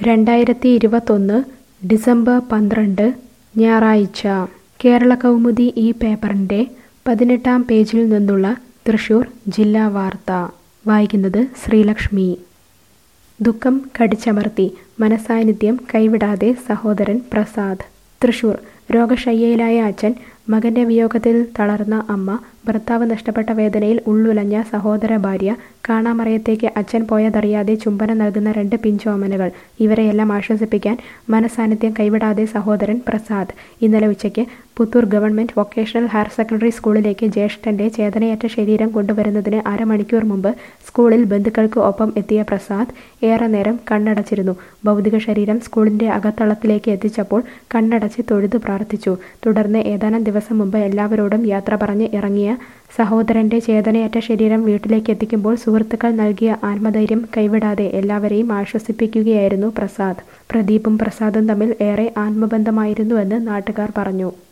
രണ്ടായിരത്തി ഇരുപത്തൊന്ന് ഡിസംബർ പന്ത്രണ്ട് ഞായറാഴ്ച കേരള കൗമുദി ഈ പേപ്പറിൻ്റെ പതിനെട്ടാം പേജിൽ നിന്നുള്ള തൃശൂർ ജില്ലാ വാർത്ത വായിക്കുന്നത് ശ്രീലക്ഷ്മി ദുഃഖം കടിച്ചമർത്തി മനസാന്നിധ്യം കൈവിടാതെ സഹോദരൻ പ്രസാദ് തൃശൂർ രോഗശയ്യയിലായ അച്ഛൻ മകന്റെ വിയോഗത്തിൽ തളർന്ന അമ്മ ഭർത്താവ് നഷ്ടപ്പെട്ട വേദനയിൽ ഉള്ളുലഞ്ഞ സഹോദര ഭാര്യ കാണാമറയത്തേക്ക് അച്ഛൻ പോയതറിയാതെ ചുംബനം നൽകുന്ന രണ്ട് പിഞ്ചോമനകൾ ഇവരെയെല്ലാം ആശ്വസിപ്പിക്കാൻ മനസാന്നിധ്യം കൈവിടാതെ സഹോദരൻ പ്രസാദ് ഇന്നലെ ഉച്ചയ്ക്ക് Puthur government vocational higher secondary സ്കൂളിലേക്ക് ജ്യേഷ്ഠന്റെ ചേതനയറ്റ ശരീരം കൊണ്ടുവരുന്നതിന് അരമണിക്കൂർ മുമ്പ് സ്കൂളിൽ ബന്ധുക്കൾക്ക് ഒപ്പം എത്തിയ പ്രസാദ് ഏറെ നേരം കണ്ണടച്ചിരുന്നു ഭൗതിക ശരീരം സ്കൂളിന്റെ അകത്തളത്തിലേക്ക് എത്തിച്ചപ്പോൾ കണ്ണടച്ച് തൊഴുതു പ്രാർത്ഥിച്ചു തുടർന്ന് ഏതാനും ദിവസം മുമ്പ് എല്ലാവരോടും യാത്ര പറഞ്ഞ് ഇറങ്ങിയ സഹോദരന്റെ ചേതനയറ്റ ശരീരം വീട്ടിലേക്ക് എത്തിക്കുമ്പോൾ സുഹൃത്തുക്കൾ നൽകിയ ആത്മധൈര്യം കൈവിടാതെ എല്ലാവരെയും ആശ്വസിപ്പിക്കുകയായിരുന്നു പ്രസാദ് പ്രദീപും പ്രസാദും തമ്മിൽ ഏറെ ആത്മബന്ധമായിരുന്നുവെന്ന് നാട്ടുകാർ പറഞ്ഞു